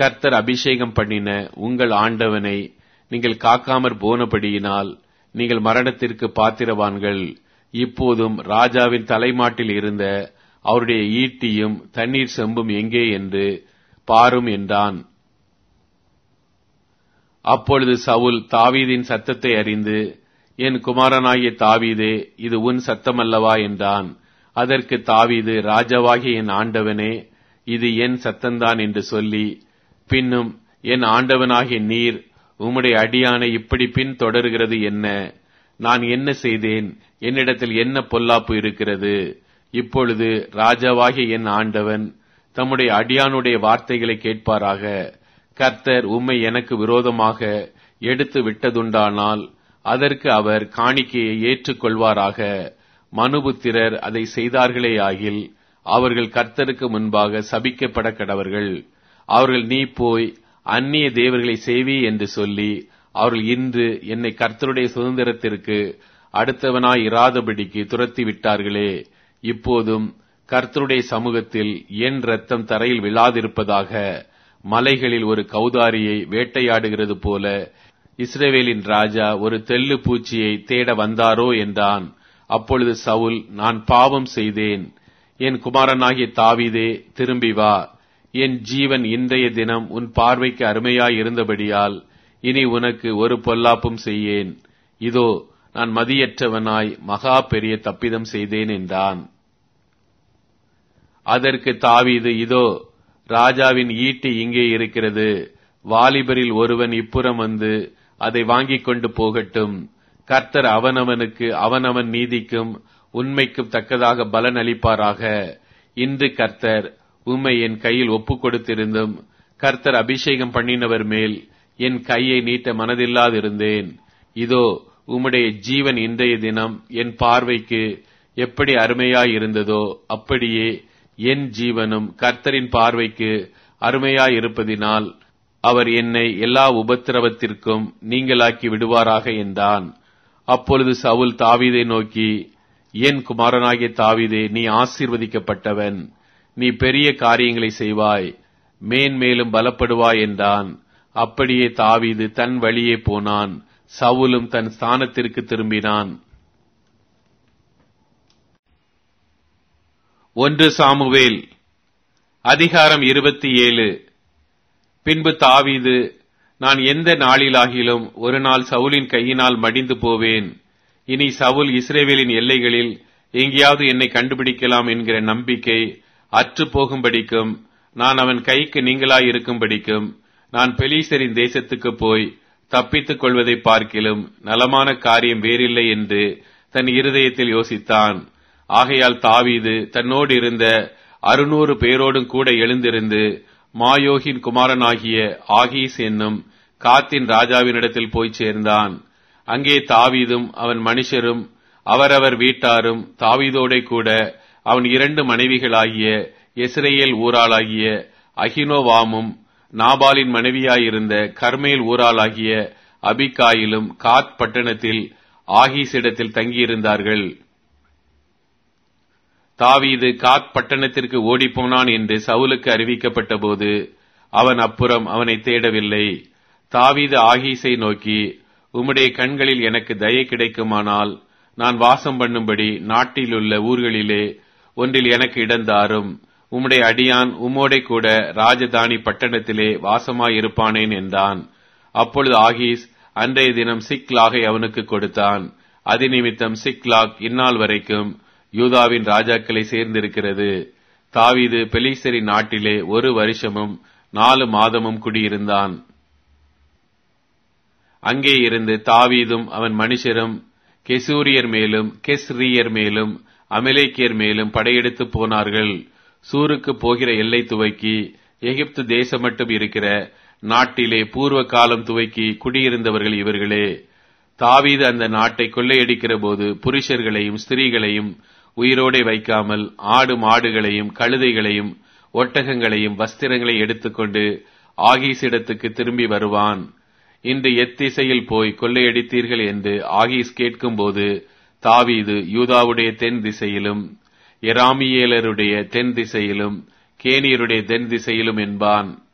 கர்த்தர் அபிஷேகம் பண்ணின உங்கள் ஆண்டவனை நீங்கள் காக்காமற் போனபடியினால் நீங்கள் மரணத்திற்கு பாத்திரவான்கள் இப்போதும் ராஜாவின் தலைமாட்டில் இருந்த அவருடைய ஈட்டியும் தண்ணீர் செம்பும் எங்கே என்று பாரும் என்றான் அப்பொழுது சவுல் தாவீதின் சத்தத்தை அறிந்து என் குமாரனாகிய தாவீதே இது உன் சத்தமல்லவா என்றான் அதற்கு தாவீது ராஜாவாகிய என் ஆண்டவனே இது என் சத்தந்தான் என்று சொல்லி பின்னும் என் ஆண்டவனாகிய நீர் உம்முடைய அடியானை இப்படி பின் தொடர்கிறது என்ன நான் என்ன செய்தேன் என்னிடத்தில் என்ன பொல்லாப்பு இருக்கிறது இப்பொழுது ராஜாவாகிய என் ஆண்டவன் தம்முடைய அடியானுடைய வார்த்தைகளை கேட்பாராக கர்த்தர் உம்மை எனக்கு விரோதமாக எடுத்து விட்டதுண்டானால் அதற்கு அவர் காணிக்கையை ஏற்றுக்கொள்வாராக மனுபுத்திரர் அதை செய்தார்களேயாகில் அவர்கள் கர்த்தருக்கு முன்பாக சபிக்கப்பட கடவர்கள் அவர்கள் நீ போய் அந்நிய தேவர்களை செய்வி என்று சொல்லி அவர்கள் இன்று என்னை கர்த்தருடைய சுதந்திரத்திற்கு அடுத்தவனாய் இராதபடிக்கு துரத்தி விட்டார்களே இப்போதும் கர்த்தருடைய சமூகத்தில் என் ரத்தம் தரையில் விழாதிருப்பதாக மலைகளில் ஒரு கௌதாரியை வேட்டையாடுகிறது போல இஸ்ரேவேலின் ராஜா ஒரு தெல்லு பூச்சியை தேட வந்தாரோ என்றான் அப்பொழுது சவுல் நான் பாவம் செய்தேன் என் குமாரனாகிய தாவீதே திரும்பி வா என் ஜீவன் இன்றைய தினம் உன் பார்வைக்கு அருமையாய் இருந்தபடியால் இனி உனக்கு ஒரு பொல்லாப்பும் செய்யேன் இதோ நான் மதியற்றவனாய் மகா பெரிய தப்பிதம் செய்தேன் என்றான் அதற்கு தாவீது இதோ ராஜாவின் ஈட்டி இங்கே இருக்கிறது வாலிபரில் ஒருவன் இப்புறம் வந்து அதை வாங்கிக் கொண்டு போகட்டும் கர்த்தர் அவனவனுக்கு அவனவன் நீதிக்கும் உண்மைக்கும் தக்கதாக பலன் அளிப்பாராக இன்று கர்த்தர் உம்மை என் கையில் ஒப்புக் கொடுத்திருந்தும் கர்த்தர் அபிஷேகம் பண்ணினவர் மேல் என் கையை நீட்ட மனதில்லாதிருந்தேன் இதோ உம்முடைய ஜீவன் இன்றைய தினம் என் பார்வைக்கு எப்படி அருமையாயிருந்ததோ அப்படியே என் ஜீவனும் கர்த்தரின் பார்வைக்கு அருமையாயிருப்பதினால் அவர் என்னை எல்லா உபத்திரவத்திற்கும் நீங்களாக்கி விடுவாராக என்றான் அப்பொழுது சவுல் தாவீதை நோக்கி என் குமாரனாகிய தாவீதே நீ ஆசீர்வதிக்கப்பட்டவன் நீ பெரிய காரியங்களை செய்வாய் மேன்மேலும் பலப்படுவாய் என்றான் அப்படியே தாவீது தன் வழியே போனான் சவுலும் தன் ஸ்தானத்திற்கு திரும்பினான் ஒன்று சாமுவேல் அதிகாரம் இருபத்தி ஏழு பின்பு தாவீது நான் எந்த நாளிலாகிலும் ஒரு நாள் சவுலின் கையினால் மடிந்து போவேன் இனி சவுல் இஸ்ரேவேலின் எல்லைகளில் எங்கேயாவது என்னை கண்டுபிடிக்கலாம் என்கிற நம்பிக்கை அற்று போகும்படிக்கும் நான் அவன் கைக்கு நீங்களாய் இருக்கும்படிக்கும் நான் பெலீசரின் தேசத்துக்கு போய் தப்பித்துக் கொள்வதை பார்க்கிலும் நலமான காரியம் வேறில்லை என்று தன் இருதயத்தில் யோசித்தான் ஆகையால் தாவீது தன்னோடு இருந்த அறுநூறு பேரோடும் கூட எழுந்திருந்து மாயோகின் குமாரனாகிய ஆகீஸ் என்னும் காத்தின் ராஜாவினிடத்தில் போய் சேர்ந்தான் அங்கே தாவீதும் அவன் மனுஷரும் அவரவர் வீட்டாரும் தாவீதோடே கூட அவன் இரண்டு மனைவிகளாகிய எஸ்ரேல் ஊராளாகிய அகினோவாமும் நாபாலின் மனைவியாயிருந்த கர்மேல் ஊராளாகிய அபிகாயிலும் காத் பட்டணத்தில் ஆகீஸிடத்தில் தங்கியிருந்தார்கள் தாவீது காத் பட்டணத்திற்கு ஓடிப்போனான் என்று சவுலுக்கு அறிவிக்கப்பட்ட போது அவன் அப்புறம் அவனை தேடவில்லை தாவீது ஆகீஸை நோக்கி உம்முடைய கண்களில் எனக்கு தயை கிடைக்குமானால் நான் வாசம் பண்ணும்படி நாட்டிலுள்ள ஊர்களிலே ஒன்றில் எனக்கு இடந்தாரும் உம்முடைய அடியான் உம்மோடே கூட ராஜதானி பட்டணத்திலே வாசமாயிருப்பானேன் என்றான் அப்பொழுது ஆகீஸ் அன்றைய தினம் சிக்லாகை அவனுக்கு கொடுத்தான் அது நிமித்தம் சிக்லாக் இந்நாள் வரைக்கும் யூதாவின் ராஜாக்களை சேர்ந்திருக்கிறது தாவீது பெலிசரி நாட்டிலே ஒரு வருஷமும் நாலு மாதமும் குடியிருந்தான் அங்கே இருந்து தாவீதும் அவன் மனுஷரும் கெசூரியர் மேலும் கெஸ்ரியர் மேலும் அமலேக்கியர் மேலும் படையெடுத்து போனார்கள் சூருக்கு போகிற எல்லை துவக்கி எகிப்து தேசம் மட்டும் இருக்கிற நாட்டிலே பூர்வ காலம் துவக்கி குடியிருந்தவர்கள் இவர்களே தாவீது அந்த நாட்டை கொள்ளையடிக்கிற போது புருஷர்களையும் ஸ்திரீகளையும் உயிரோடே வைக்காமல் ஆடு மாடுகளையும் கழுதைகளையும் ஒட்டகங்களையும் வஸ்திரங்களை எடுத்துக்கொண்டு ஆகீஸிடத்துக்கு திரும்பி வருவான் இன்று எத்திசையில் போய் கொள்ளையடித்தீர்கள் என்று ஆகீஸ் கேட்கும்போது தாவீது யூதாவுடைய தென் திசையிலும் எராமியேலருடைய தென் திசையிலும் கேனியருடைய தென் திசையிலும் என்பான்